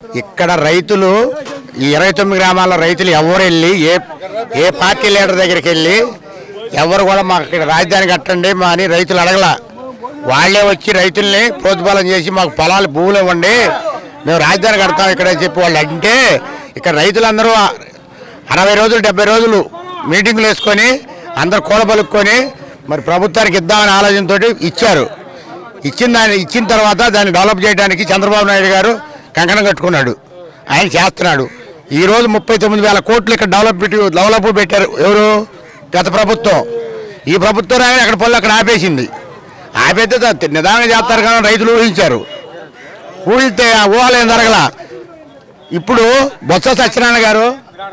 ఇక్కడ రైతులు ఈ ఇరవై తొమ్మిది గ్రామాల రైతులు ఎవరు వెళ్ళి ఏ ఏ పార్టీ లీడర్ దగ్గరికి వెళ్ళి ఎవరు కూడా మాకు ఇక్కడ రాజధాని కట్టండి మా అని రైతులు అడగల వాళ్ళే వచ్చి రైతుల్ని ప్రోత్బలం చేసి మాకు పొలాలు భూములు ఇవ్వండి మేము రాజధాని కడతాం ఇక్కడ అని చెప్పి వాళ్ళు అంటే ఇక్కడ రైతులందరూ అరవై రోజులు డెబ్బై రోజులు మీటింగులు వేసుకొని అందరు కూడబలుక్కొని మరి ప్రభుత్వానికి ఇద్దామనే ఆలోచనతో ఇచ్చారు ఇచ్చిన దాన్ని ఇచ్చిన తర్వాత దాన్ని డెవలప్ చేయడానికి చంద్రబాబు నాయుడు గారు కంకణం కట్టుకున్నాడు ఆయన చేస్తున్నాడు ఈ రోజు ముప్పై తొమ్మిది వేల కోట్లు ఇక్కడ డెవలప్ పెట్టి డెవలప్ పెట్టారు ఎవరు గత ప్రభుత్వం ఈ ప్రభుత్వం రాగానే అక్కడ పనులు అక్కడ ఆపేసింది ఆపేస్తే దా- నిదానంగా చేస్తారు కానీ రైతులు ఊహించారు ఊహిస్తే ఆ ఊహలు ఏం జరగల ఇప్పుడు బొత్స సత్యనారాయణ గారు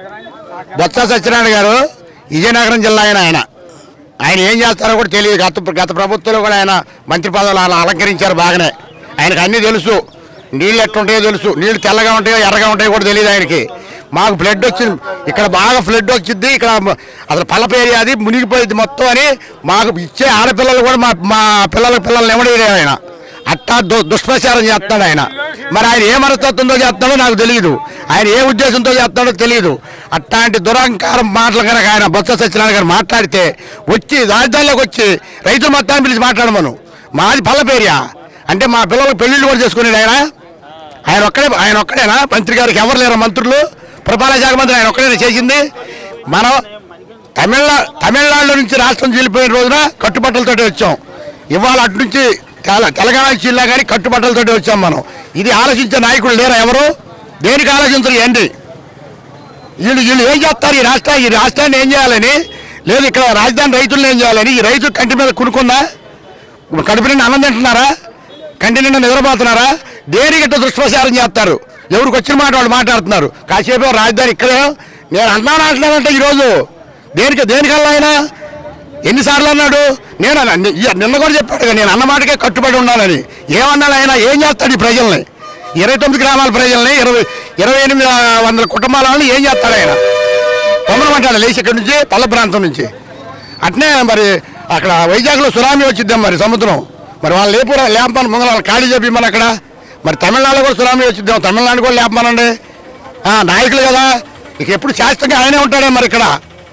బొత్స సత్యనారాయణ గారు విజయనగరం జిల్లా ఆయన ఆయన ఆయన ఏం చేస్తారో కూడా తెలియదు గత గత ప్రభుత్వంలో కూడా ఆయన మంత్రి పదవులు అలా అలంకరించారు బాగానే ఆయనకు అన్నీ తెలుసు నీళ్ళు ఎట్టుంటాయో తెలుసు నీళ్ళు తెల్లగా ఉంటాయో ఎర్రగా ఉంటాయో కూడా తెలియదు ఆయనకి మాకు ఫ్లడ్ వచ్చింది ఇక్కడ బాగా ఫ్లడ్ వచ్చింది ఇక్కడ అసలు పల్లప ఏరియా అది మునిగిపోయింది మొత్తం అని మాకు ఇచ్చే ఆడపిల్లలు కూడా మా మా పిల్లల పిల్లల్ని ఎవడేయలేదు ఆయన అట్టా దు దుష్ప్రచారం చేస్తాడు ఆయన మరి ఆయన ఏ మనస్తత్వంతో చేస్తాడో నాకు తెలియదు ఆయన ఏ ఉద్దేశంతో చేస్తాడో తెలియదు అట్లాంటి దురహంకారం మాటలు కనుక ఆయన బొత్స సత్యనారాయణ గారు మాట్లాడితే వచ్చి రాజధానిలోకి వచ్చి రైతులు మొత్తాన్ని పిలిచి మాట్లాడమను మాది పల్లపేరియా అంటే మా పిల్లలకు పెళ్లిళ్ళు కూడా చేసుకునేది ఆయన ఆయన ఒక్కడే ఆయన ఒక్కడేనా మంత్రి గారికి ఎవరు లేరు మంత్రులు పురపాలక శాఖ మంత్రి ఆయన ఒక్కడేనా చేసింది మనం తమిళనాడు తమిళనాడు నుంచి రాష్ట్రం చీలిపోయిన రోజున కట్టుబట్టలతోటి వచ్చాం ఇవాళ అటు నుంచి తెల- తెలంగాణ జిల్లా కానీ కట్టుబట్టలతోటి వచ్చాం మనం ఇది ఆలోచించే నాయకులు లేరా ఎవరు దేనికి ఆలోచించరు ఏంటి వీళ్ళు వీళ్ళు ఏం చేస్తారు ఈ రాష్ట్ర ఈ రాష్ట్రాన్ని ఏం చేయాలని లేదు ఇక్కడ రాజధాని రైతులను ఏం చేయాలని ఈ రైతు కంటి మీద కునుకుందా కడుపు నిండా అన్నం తింటున్నారా కంటి నిండా నిద్రపోతున్నారా దేనికి ఇట్లా దుష్ప్రచారం చేస్తారు ఎవరికి వచ్చిన మాట వాళ్ళు మాట్లాడుతున్నారు కాసేపు రాజధాని ఇక్కడే నేను అన్నాను అంటున్నానంటే ఈరోజు దేనికి దేనికల్లా ఆయన ఎన్నిసార్లు అన్నాడు నేను అన్నా- ని- ఇయ్య, నిన్న కూడా చెప్పాడు కదా, నేను అన్న మాటకే కట్టుబడి ఉండాలని ఏమన్నాడు ఆయన ఏం చేస్తాడు ఈ ప్రజల్ని ఇరవై తొమ్మిది గ్రామాల ప్రజల్ని ఇరవై ఇరవై ఎనిమిది వందల కుటుంబాలని ఏం చేస్తాడు ఆయన పొమ్మనమంటాడు లేచి ఇక్కడి నుంచి పల్ల ప్రాంతం నుంచి అట్నే మరి అక్కడ వైజాగ్లో సునామీ వచ్చిద్దాం మరి సముద్రం మరి వాళ్ళు లేపురా లేపమని ముంగల వాళ్ళు ఖాళీ చెప్పి మన అక్కడ మరి తమిళనాడులో కూడా సునామీ వచ్చిద్దాం తమిళనాడు కూడా లేపమనండి ఆ, నాయకులు కదా ఇక ఎప్పుడు శాస్త్రంగా ఆయనే ఉంటాడే మరి ఇక్కడ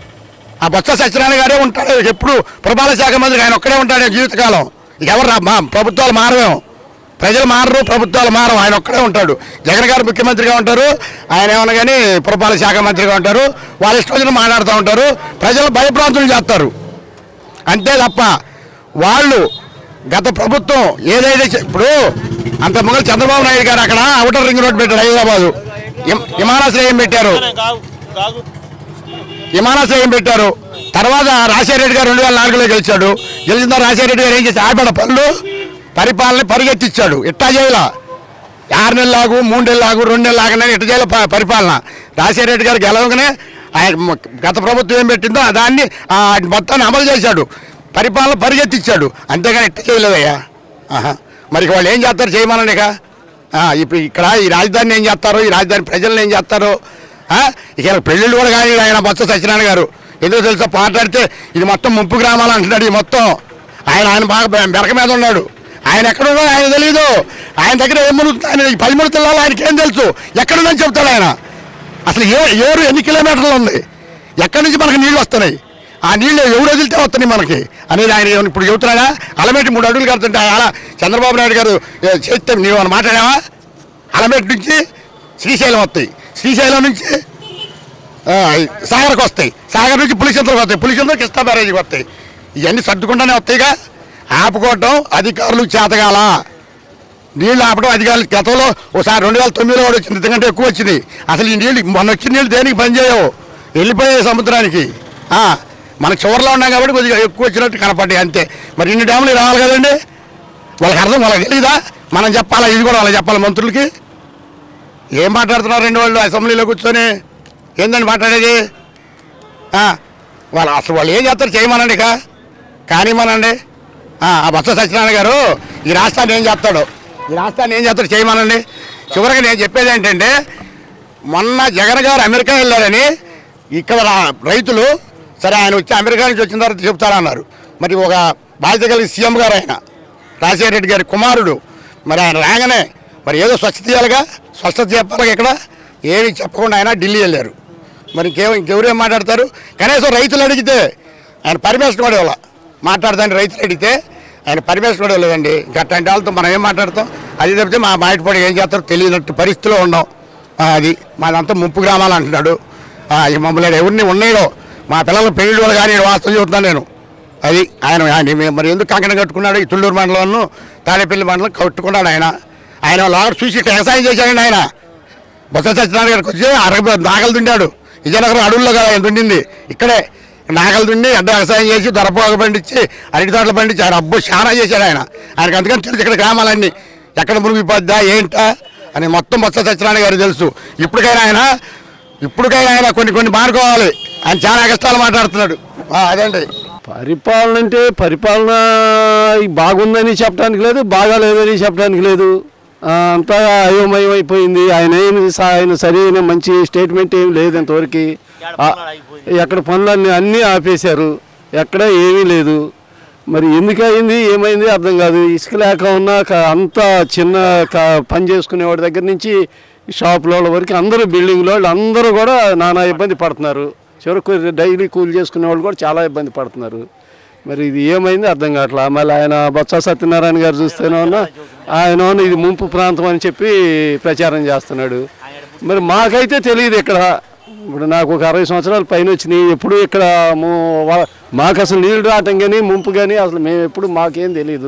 ఆ బొత్స సత్యనారాయణ గారే ఉంటాడు ఇక ఎప్పుడు పురపాలక శాఖ మంత్రి ఆయన ఒక్కడే ఉంటాడు జీవితకాలం ఇక ఎవరు రా- మా ప్రభుత్వాలు మారవేమో ప్రజలు మారరు ప్రభుత్వాలు మారవు ఆయన ఒక్కడే ఉంటాడు జగన్ గారు ముఖ్యమంత్రిగా ఉంటారు ఆయన ఏమన్నా కానీ పురపాలక శాఖ మంత్రిగా ఉంటారు వాళ్ళ ఇష్టం వచ్చిన మాట్లాడుతూ ఉంటారు ప్రజలు భయభ్రాంతులు చేస్తారు అంతే తప్ప వాళ్ళు గత ప్రభుత్వం ఏదైతే చే- ఇప్పుడు అంత ముందు చంద్రబాబు నాయుడు గారు అక్కడ అవుటర్ రింగ్ రోడ్ పెట్టారు హైదరాబాదు విమ- విమానాశ్రయం పెట్టారు విమానాశ్రయం పెట్టారు తర్వాత రాజశేఖర రెడ్డి గారు రెండు వేల నాలుగులో గెలిచాడు గెలిచిన తర్వాత రాజశేఖర రెడ్డి గారు ఏం చేసి ఆపేట పనులు పరిపాలన పరిగెత్తిచ్చాడు ఇట్టా చేయాల ఆరు నెలలు లాగు మూడు నెలలు లాగు రెండు నెలలు లాగనే ఇట్ట చేయాల ప- పరిపాలన రాజశేఖర రెడ్డి గారు గెలవగానే ఆయన మ- గత ప్రభుత్వం ఏం పెట్టిందో దాన్ని ఆ మొత్తాన్ని అమలు చేశాడు పరిపాలన పరిగెత్తిచ్చాడు అంతేగాని ఇట్ట చేయలేదయ్యా ఆహా. మరి ఇక వాళ్ళు ఏం చేస్తారు చేయమనండి ఇక ఆ, ఇప్పుడు ఇక్కడ ఈ రాజధానిని ఏం చేస్తారు ఈ రాజధాని ప్రజలను ఏం చేస్తారు ఆ? ఇక ఇలా పెళ్ళిళ్ళు కూడా కానీ ఆయన బొత్స సత్యనారాయణ గారు ఎందుకు తెలుసా మాట్లాడితే ఇది మొత్తం ముప్పు గ్రామాలు అంటున్నాడు ఈ మొత్తం ఆయన ఆయన బాగా బె- బెరక మీద ఉన్నాడు ఆయన ఎక్కడ ఉన్నాడో ఆయన తెలియదు ఆయన దగ్గర ఏం మునుగుతుంది ఆయన ఈ పది మునుగుతుల్లో ఆయనకి ఏం తెలుసు ఎక్కడుందని చెప్తాడు ఆయన అసలు ఏ ఏరు ఎన్ని కిలోమీటర్లు ఉంది ఎక్కడి నుంచి మనకు నీళ్ళు వస్తున్నాయి ఆ నీళ్ళు ఎవరు వదిలితే వస్తున్నాయి మనకి అనేది ఆయన ఏమన్నా ఇప్పుడు చెబుతున్నాడా అలమేటి మూడు అడుగులు కడుతుంటే అలా చంద్రబాబు నాయుడు గారు ఏ, చేస్తే నీవు అని మాట్లాడావా అలమేటి నుంచి శ్రీశైలం వస్తాయి శ్రీశైలం నుంచి ఆ, సాగర్కి వస్తాయి సాగర్ నుంచి పులిచింతలకు వస్తాయి పులిచింతలు కృష్ణా బ్యారేజీకి వస్తాయి ఇవన్నీ సర్దుకుండానే వస్తాయిగా ఆపుకోవటం అధికారులు చేతగాల నీళ్లు ఆపడం అధికారులు గతంలో ఒకసారి రెండు వేల తొమ్మిదిలో కూడా వచ్చింది ఇంతకంటే ఎక్కువ వచ్చింది అసలు ఈ నీళ్ళు మొన్న వచ్చిన నీళ్ళు దేనికి పనిచేయవు వెళ్ళిపోయాయి సముద్రానికి ఆ, మన చివరిలో ఉన్నాం కాబట్టి కొద్దిగా ఎక్కువ వచ్చినట్టు కనపడ్డాయి అంతే మరి ఇన్ని డ్యాములు రావాలి కదండి వాళ్ళకి అర్థం వాళ్ళకి తెలియదా మనం చెప్పాలా ఇది కూడా వాళ్ళకి చెప్పాలి మంత్రులకి ఏం మాట్లాడుతున్నారు రెండు వాళ్ళు అసెంబ్లీలో కూర్చొని ఏందండి మాట్లాడేది ఆ, వాళ్ళు అసలు వాళ్ళు ఏం చేస్తారు చేయమనండి ఇక కానిమనండి ఆ ఆ బొత్స సత్యనారాయణ గారు ఈ రాష్ట్రాన్ని ఏం చేస్తాడు ఈ రాష్ట్రాన్ని ఏం చేస్తాడు చేయమనండి చివరిగా నేను చెప్పేది ఏంటంటే మొన్న జగన్ గారు అమెరికా వెళ్ళారని ఇక్కడ రా- రైతులు సరే ఆయన వచ్చి అమెరికా నుంచి వచ్చిన తర్వాత చెప్తారన్నారు మరి ఒక బాధ్యత కలిగి సీఎం గారు ఆయన రాజశేఖర రెడ్డి గారి కుమారుడు మరి ఆయన రాగానే మరి ఏదో స్వచ్ఛత చేయాలిగా స్పష్టత చెప్పాలి ఇక్కడ ఏమి చెప్పకుండా ఆయన ఢిల్లీ వెళ్ళారు మరి ఇంకేం ఇంకెవరేం మాట్లాడతారు కనీసం రైతులు అడిగితే ఆయన పర్మిషన్ కూడా ఇవ్వాల మాట్లాడదాన్ని రైతులు అడిగితే ఆయన పర్మిషన్ కూడా ఇవ్వలేదండి ఇంకా అట్లాంటి వాళ్ళతో మనం ఏం మాట్లాడతాం అది తప్పితే మా మాయటపడి ఏం చేస్తారో తెలియనట్టు పరిస్థితిలో ఉన్నాం ఆ, అది మాదంతా ముంపు గ్రామాలు అంటున్నాడు ఆ, ఈ మమ్మల్ని ఎవరిని ఉన్నాయో మా పిల్లల పెళ్లి వాళ్ళు కానీ వాస్తవం చెబుతున్నాను నేను అది ఆయన ఆయన మే- మరి ఎందుకు కంకణం కట్టుకున్నాడు ఈ తుళ్ళూరు మండలంను తాడేపల్లి మండలం కట్టుకున్నాడు ఆయన ఆయన లాగా చూసి ఇట్లా వ్యవసాయం చేశాడండి ఆయన బొత్స సత్యనారాయణ గారికి వచ్చి అరగ నాగలు దుండాడు విజయనగరం అడవుల్లో కదా ఆయన దుండింది ఇక్కడే నాగలు దుండి అడ్డ వ్యవసాయం చేసి దొరపోగ పండించి అరటి తోటలు పండించి ఆయన అబ్బు చాలా చేశాడు ఆయన ఆయనకు అందుకని తెలుసు ఇక్కడ గ్రామాలన్నీ ఎక్కడ మునిగిపోద్దా ఏంటా అని మొత్తం బొత్స సత్యనారాయణ గారు తెలుసు ఇప్పటికైనా ఆయన ఇప్పటికైనా ఆయన కొన్ని కొన్ని మానుకోవాలి ఆయన చాలా కష్టాలు మాట్లాడుతున్నాడు ఆ, అదేంటి పరిపాలన అంటే పరిపాలన బాగుందని చెప్పడానికి లేదు బాగాలేదని చెప్పడానికి లేదు ఆ, అంతా అయోమయం అయిపోయింది ఆయన ఏమి సా- ఆయన సరైన మంచి స్టేట్మెంట్ ఏమి లేదు ఇంతవరకు ఆ, ఎక్కడ పనులన్నీ అన్నీ ఆపేశారు ఎక్కడ ఏమీ లేదు మరి ఎందుకు అయింది ఏమైంది అర్థం కాదు ఇసుక లేక ఉన్న క- అంత చిన్న క- పని చేసుకునే వాడి దగ్గర నుంచి షాపుల వాళ్ళ వరకు అందరూ బిల్డింగ్లో వాళ్ళు అందరూ కూడా నానా ఇబ్బంది పడుతున్నారు చివరికి డైలీ కూలి చేసుకునే వాళ్ళు కూడా చాలా ఇబ్బంది పడుతున్నారు మరి ఇది ఏమైంది అర్థం కావట్లా మళ్ళీ ఆయన బొత్స సత్యనారాయణ గారు చూస్తేనే ఆయన ఇది ముంపు ప్రాంతం అని చెప్పి ప్రచారం చేస్తున్నాడు మరి మాకైతే తెలియదు ఇక్కడ ఇప్పుడు నాకు ఒక అరవై సంవత్సరాల పైన వచ్చినాయి ఎప్పుడు ఇక్కడ ము- వా- మాకు అసలు నీళ్ళు రావటం కానీ ముంపు కానీ అసలు మేము ఎప్పుడు మాకేం తెలియదు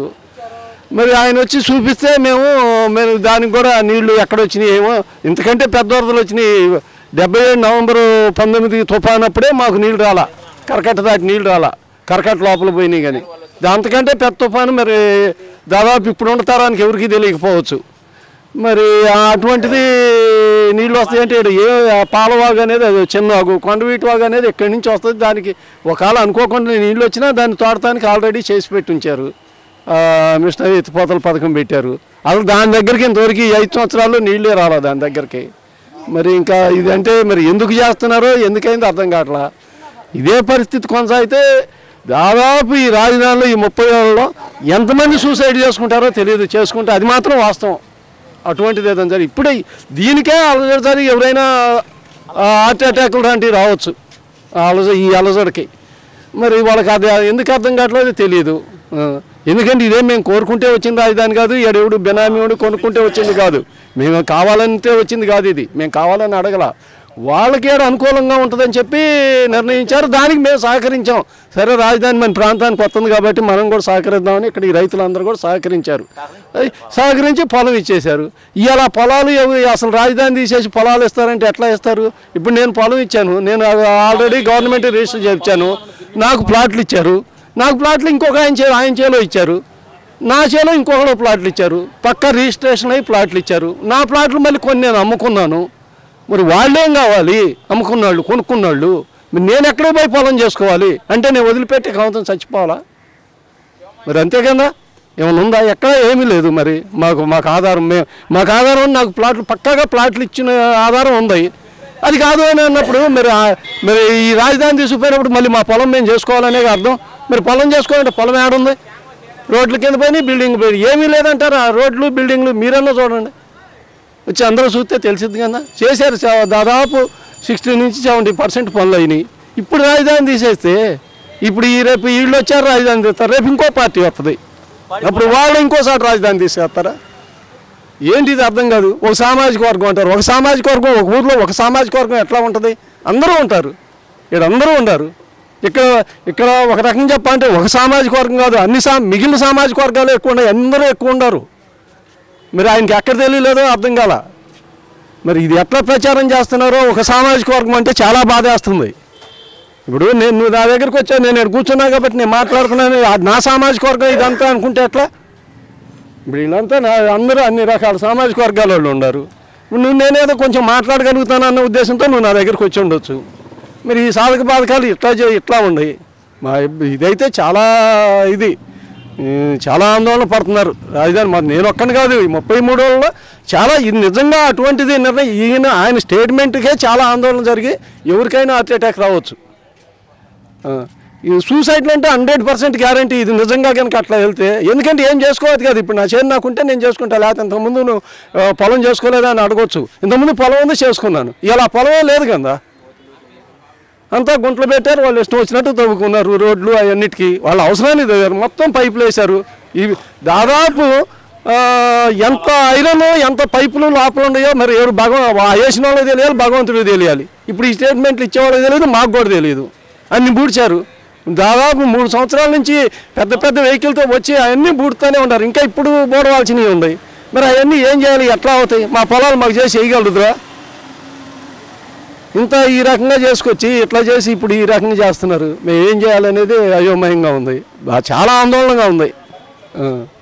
మరి ఆయన వచ్చి చూపిస్తే మేము మేము దానికి కూడా నీళ్లు ఎక్కడ వచ్చినాయి ఏమో ఇంతకంటే పెద్ద వరదలు వచ్చినాయి డెబ్బై ఏడు నవంబరు పంతొమ్మిది తుఫాన్ అప్పుడే మాకు నీళ్లు రాలా కరకట్ట దాటి నీళ్లు రాలా కరకట్ట లోపల పోయినాయి కానీ అంతకంటే పెద్ద తుఫాను మరి దాదాపు ఇప్పుడు ఉన్న తరానికి ఎవరికీ తెలియకపోవచ్చు మరి ఆ అటువంటిది నీళ్ళు వస్తాయంటే ఈడ ఏ ఆ పాలవాగు అనేది అది చిన్న వాగు కొండవీటి వాగు అనేది ఎక్కడి నుంచి వస్తుంది దానికి ఒకవేళ అనుకోకుండా నీళ్ళు వచ్చినా దాన్ని తోడటానికి ఆల్రెడీ చేసి పెట్టి ఉంచారు ఆ, మిషన్ ఎత్తిపోతల పథకం పెట్టారు అసలు దాని దగ్గరికి ఇంతవరకు ఈ ఐదు సంవత్సరాల్లో నీళ్ళే రాలా దాని దగ్గరికి మరి ఇంకా ఇదంటే మరి ఎందుకు చేస్తున్నారో ఎందుకైందో అర్థం కావట్లా ఇదే పరిస్థితి కొనసాగితే దాదాపు ఈ రాజధానిలో ఈ ముప్పై ఏళ్ళలో ఎంతమంది సూసైడ్ చేసుకుంటారో తెలియదు చేసుకుంటే అది మాత్రం వాస్తవం అటువంటిది ఏదైనా సరే ఇప్పుడే దీనికే అలజడి ఎవరైనా ఆ, హార్ట్ అటాక్లు లాంటివి రావచ్చు ఆ అలజ ఈ అలజడికి మరి వాళ్ళకి అది ఎందుకు అర్థం కావట్లేదు తెలియదు ఆ, ఎందుకంటే ఇదే మేము కోరుకుంటే వచ్చిన రాజధాని కాదు ఎడెవడు బెనామీ వాడు కొనుక్కుంటే వచ్చింది కాదు మేము కావాలంటే వచ్చింది కాదు ఇది మేము కావాలని అడగల వాళ్ళకి ఏడ అనుకూలంగా ఉంటుందని చెప్పి నిర్ణయించారు దానికి మేము సహకరించాం సరే రాజధాని మన ప్రాంతానికి వస్తుంది కాబట్టి మనం కూడా సహకరిద్దామని ఇక్కడ ఈ రైతులందరూ కూడా సహకరించారు అది సహకరించి పొలం ఇచ్చేశారు ఇవాళ పొలాలు ఎవ- అసలు రాజధాని తీసేసి పొలాలు ఇస్తారంటే ఎట్లా ఇస్తారు ఇప్పుడు నేను పొలం ఇచ్చాను నేను ఆల్రెడీ గవర్నమెంట్ రిజిస్టర్ చేయించాను నాకు ప్లాట్లు ఇచ్చారు నాకు ప్లాట్లు ఇంకొక ఆయన చే ఆయన చేలో ఇచ్చారు నా చేలో ఇంకొకరు ప్లాట్లు ఇచ్చారు పక్క రిజిస్ట్రేషన్ అయ్యి ప్లాట్లు ఇచ్చారు నా ప్లాట్లు మళ్ళీ కొన్ని నేను అమ్ముకున్నాను మరి వాళ్ళేం కావాలి అమ్ముకున్నాళ్ళు కొనుక్కున్నాళ్ళు మరి నేను ఎక్కడ పోయి పొలం చేసుకోవాలి అంటే నేను వదిలిపెట్టి కావతం చచ్చిపోవాలా మరి అంతే కదా ఏమైనా ఉందా ఎక్కడ ఏమీ లేదు మరి మాకు మాకు ఆధారం మే మాకు ఆధారం ఉంది, నాకు ప్లాట్లు పక్కాగా ప్లాట్లు ఇచ్చిన ఆధారం ఉంది అది కాదు అని అన్నప్పుడు మరి ఆ- మరి ఈ రాజధాని తీసుకుపోయినప్పుడు మళ్ళీ మా పొలం మేము చేసుకోవాలనే అర్థం మరి పొలం చేసుకోవాలంటే పొలం ఏడుంది రోడ్ల కింద పోయి బిల్డింగ్ పోయి ఏమీ లేదంటారు ఆ రోడ్లు బిల్డింగ్లు మీరన్నా చూడండి వచ్చి అందరూ చూస్తే తెలిసింది కదా చేశారు చా- దాదాపు సిక్స్టీ నుంచి సెవెంటీ పర్సెంట్ పనులు అయినాయి ఇప్పుడు రాజధాని తీసేస్తే ఇప్పుడు ఈ రేపు వీళ్ళు వచ్చారు రాజధాని తీస్తారు రేపు ఇంకో పార్టీ వస్తుంది అప్పుడు వాళ్ళు ఇంకోసారి రాజధాని తీసుకొస్తారా ఏంటి ఇది అర్థం కాదు ఒక సామాజిక వర్గం అంటారు ఒక సామాజిక వర్గం ఒక ఊర్లో ఒక సామాజిక వర్గం ఎట్లా ఉంటుంది అందరూ ఉంటారు ఇక్కడ అందరూ ఉంటారు ఇక్కడ ఇక్కడ ఒక రకం చెప్పాలంటే ఒక సామాజిక వర్గం కాదు అన్ని సా మిగిలిన సామాజిక వర్గాలు ఎక్కువ ఉన్నాయి అందరూ ఎక్కువ ఉన్నారు మరి ఆయనకి ఎక్కడ తెలియలేదో అర్థం కాల మరి ఇది ఎట్లా ప్రచారం చేస్తున్నారో ఒక సామాజిక వర్గం అంటే చాలా బాధేస్తుంది ఇప్పుడు నేను నువ్వు నా దగ్గరికి వచ్చావు నేను ఇక్కడ కూర్చున్నా కాబట్టి నేను మాట్లాడుతున్నాను అది నా సామాజిక వర్గం ఇదంతా అనుకుంటే ఎట్లా ఇప్పుడు వీళ్ళంతా నా అందరూ అన్ని రకాల సామాజిక వర్గాల వాళ్ళు ఉన్నారు ఇప్పుడు నువ్వు నేనేదో కొంచెం మాట్లాడగలుగుతాను అన్న ఉద్దేశంతో నువ్వు నా దగ్గరికి వచ్చి ఉండొచ్చు మరి ఈ సాధక బాధకాలు ఇట్లా చే- ఇట్లా ఉన్నాయి మా ఇబ్- ఇదైతే చాలా ఇది ఈ, చాలా ఆందోళన పడుతున్నారు రాజధాని మరి నేను ఒక్కని కాదు ఈ ముప్పై మూడు వాళ్ళలో చాలా ఇది నిజంగా అటువంటిది నిర్ణయం ఈయన ఆయన స్టేట్మెంట్కే చాలా ఆందోళన జరిగి ఎవరికైనా హార్ట్ అటాక్ రావచ్చు ఆ, ఈ సూసైడ్లు అంటే హండ్రెడ్ పర్సెంట్ గ్యారంటీ ఇది నిజంగా కనుక అట్లా వెళ్తే ఎందుకంటే ఏం చేసుకోవద్దు కదా ఇప్పుడు నా చేను నాకుంటే నేను చేసుకుంటా లేకపోతే ఇంతకుముందు నువ్వు ఆ, పొలం చేసుకోలేదా అని అడగొచ్చు ఇంతకుముందు పొలం ఉంది చేసుకున్నాను ఇలా పొలమే లేదు కదా అంతా గుంటలు పెట్టారు వాళ్ళు ఇష్టం వచ్చినట్టు తవ్వుకున్నారు రోడ్లు అవన్నిటికీ వాళ్ళ అవసరాన్ని తవ్వారు మొత్తం పైపులు వేశారు ఇవి దాదాపు ఆ, ఎంత ఐరన్ ఎంత పైపులు లోపల ఉన్నాయో మరి ఎవరు భగవ ఆ వేసిన వాళ్ళకి తెలియాలి భగవంతుడికి తెలియాలి ఇప్పుడు ఈ స్టేట్మెంట్లు ఇచ్చేవాళ్ళకి తెలియదు మాకు కూడా తెలియదు అన్ని బూడ్చారు దాదాపు మూడు సంవత్సరాల నుంచి పెద్ద పెద్ద వెహికల్తో వచ్చి అవన్నీ బూడుతూనే ఉన్నారు ఇంకా ఇప్పుడు బోడవాల్సినవి ఉన్నాయి మరి అవన్నీ ఏం చేయాలి ఎట్లా అవుతాయి మా పొలాలు మాకు చేసి వేయగలరురా ఇంత ఈ రకంగా చేసుకొచ్చి ఇట్లా చేసి ఇప్పుడు ఈ రకంగా చేస్తున్నారు మేము ఏం చేయాలనేది అయోమయంగా ఉంది బా- చాలా ఆందోళనగా ఉంది ఆ.